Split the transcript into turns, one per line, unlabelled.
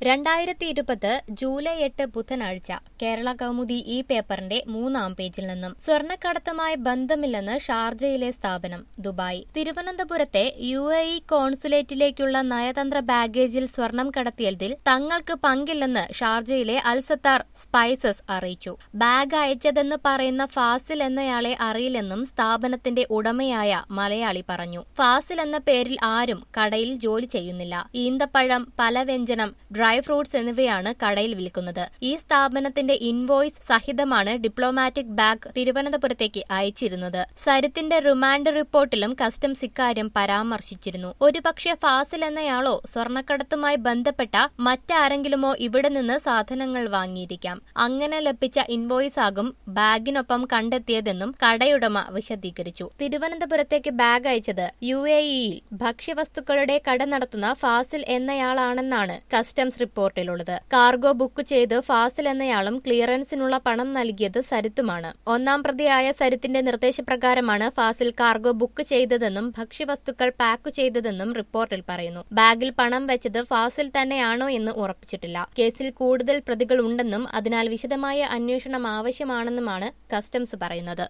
രണ്ടായിരത്തി ഇരുപത് ജൂലൈ എട്ട് ബുധനാഴ്ച കേരള കൗമുദി ഈ പേപ്പറിന്റെ മൂന്നാം പേജിൽ നിന്നും സ്വർണ്ണക്കടത്തുമായി ബന്ധമില്ലെന്ന് ഷാർജയിലെ സ്ഥാപനം ദുബായ് തിരുവനന്തപുരത്തെ യു എ ഇ കോൺസുലേറ്റിലേക്കുള്ള നയതന്ത്ര ബാഗേജിൽ സ്വർണം കടത്തിയതിൽ തങ്ങൾക്ക് പങ്കില്ലെന്ന് ഷാർജയിലെ അൽസത്താർ സ്പൈസസ് അറിയിച്ചു ബാഗ് അയച്ചതെന്ന് പറയുന്ന ഫാസിൽ എന്നയാളെ അറിയില്ലെന്നും സ്ഥാപനത്തിന്റെ ഉടമയായ മലയാളി പറഞ്ഞു ഫാസിൽ എന്ന പേരിൽ ആരും കടയിൽ ജോലി ചെയ്യുന്നില്ല ഈന്തപ്പഴം പലവ്യഞ്ജനം ഡ്രൈ ഫ്രൂട്ട്സ് എന്നിവയാണ് കടയിൽ വിൽക്കുന്നത് ഈ സ്ഥാപനത്തിന്റെ ഇൻവോയ്സ് സഹിതമാണ് ഡിപ്ലോമാറ്റിക് ബാഗ് തിരുവനന്തപുരത്തേക്ക് അയച്ചിരുന്നത് സരിത്തിന്റെ റിമാൻഡ് റിപ്പോർട്ടിലും കസ്റ്റംസ് ഇക്കാര്യം പരാമർശിച്ചിരുന്നു ഒരുപക്ഷെ ഫാസിൽ എന്നയാളോ സ്വർണ്ണക്കടത്തുമായി ബന്ധപ്പെട്ട മറ്റാരെങ്കിലുമോ ഇവിടെ നിന്ന് സാധനങ്ങൾ വാങ്ങിയിരിക്കാം അങ്ങനെ ലഭിച്ച ഇൻവോയ്സ് ആകും ബാഗിനൊപ്പം കണ്ടെത്തിയതെന്നും കടയുടമ വിശദീകരിച്ചു തിരുവനന്തപുരത്തേക്ക് ബാഗ് അയച്ചത് യു എ ഇയിൽ ഭക്ഷ്യവസ്തുക്കളുടെ കട നടത്തുന്ന ഫാസിൽ എന്നയാളാണെന്നാണ് കസ്റ്റംസ് റിപ്പോർട്ടിലുള്ളത് കാർഗോ ബുക്ക് ചെയ്ത് ഫാസിൽ എന്നയാളും ക്ലിയറൻസിനുള്ള പണം നൽകിയത് സരിത്തുമാണ് ഒന്നാം പ്രതിയായ സരിത്തിന്റെ നിർദ്ദേശപ്രകാരമാണ് ഫാസിൽ കാർഗോ ബുക്ക് ചെയ്തതെന്നും ഭക്ഷ്യവസ്തുക്കൾ പാക്ക് ചെയ്തതെന്നും റിപ്പോർട്ടിൽ പറയുന്നു ബാഗിൽ പണം വെച്ചത് ഫാസിൽ തന്നെയാണോ എന്ന് ഉറപ്പിച്ചിട്ടില്ല കേസിൽ കൂടുതൽ പ്രതികൾ ഉണ്ടെന്നും അതിനാൽ വിശദമായ അന്വേഷണം ആവശ്യമാണെന്നുമാണ് കസ്റ്റംസ് പറയുന്നത്